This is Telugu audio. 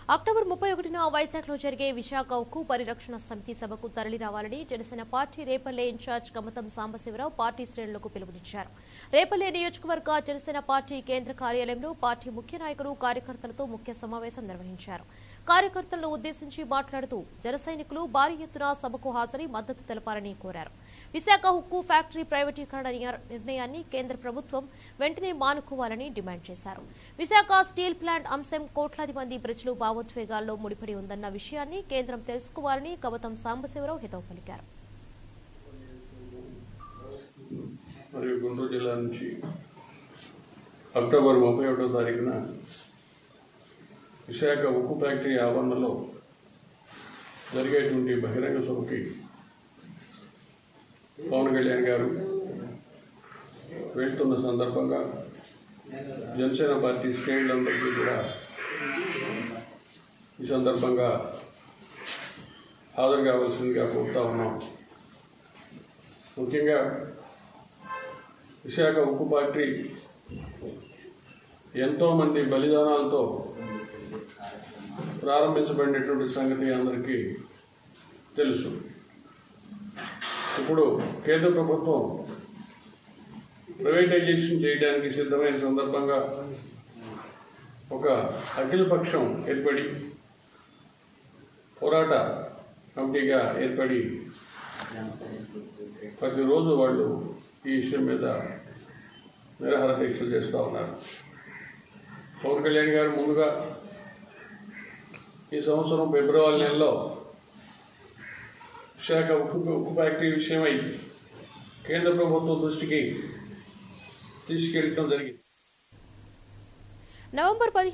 అక్టోబర్ ముప్పై ఒకటిన వైజాగ్లో జరిగే విశాఖ ఉక్కు పరిరక్షణ సమితి సభకు తరలి రావాలని Janasena party Repalle incharge Kamatham Sambasivarao party శ్రేణులకు పిలుపునిచ్చారు రేపల్లె నియోజకవర్గ జనసేన పార్టీ కేంద్ర కార్యాలయంలో పార్టీ ముఖ్య నాయకులు కార్యకర్తలతో ముఖ్య సమావేశం నిర్వహించారు కార్యకర్తలను ఉద్దేశించి మాట్లాడుతూ జన సైనికులు భారీ ఎత్తున సభకు హాజరై మద్దతు తెలపాలని కోరారు విశాఖ ఉక్కు ఫ్యాక్టరీ ప్రైవేటీకరణ నియ- నిర్ణయాన్ని కేంద్ర ప్రభుత్వం వెంటనే మానుకోవాలని డిమాండ్ చేశారు విశాఖ స్టీల్ ప్లాంట్ అంశం కోట్లాది మంది ప్రజలు భావోద్వేగాల్లో ముడిపడి ఉందన్న విషయాన్ని కేంద్రం తెలుసుకోవాలని కవతం సాంబశివరావు హితవు పలికారు మరియు గుంటూరు జిల్లా నుంచి అక్టోబర్ ముప్పై ఒకటో తారీఖున విశాఖ ఉక్కు ఫ్యాక్టరీ ఆవరణలో జరిగేటువంటి బహిరంగ సభకి పవన్ కళ్యాణ్ గారు వెళ్తున్న సందర్భంగా జనసేన పార్టీ శ్రేణులందరికీ కూడా ఈ సందర్భంగా హాజరు కావాల్సిందిగా కోరుతా ఉన్నాం ముఖ్యంగా విశాఖ ఉక్కు ఫ్యాక్టరీ ఎంతోమంది బలిదానాలతో ప్రారంభించబడినటువంటి సంగతి అందరికీ తెలుసు ఇప్పుడు కేంద్ర ప్రభుత్వం ప్రైవేటైజేషన్ చేయడానికి సిద్ధమైన సందర్భంగా ఒక అఖిలపక్షం ఏర్పడి పోరాట కమిటీగా ఏర్పడి ప్రతిరోజు వాళ్ళు ఈ విషయం మీద నిరాహార దీక్షలు చేస్తూ ఉన్నారు పవన్ కళ్యాణ్ గారు ముందుగా ఈ సంవత్సరం ఫిబ్రవరి నెలలో విశాఖ ఉక్కు ఉక్కు ఫ్యాక్టరీ విషయమై కేంద్ర ప్రభుత్వం దృష్టికి తీసుకెళ్ళటం జరిగింది నవంబర్ పదిహేను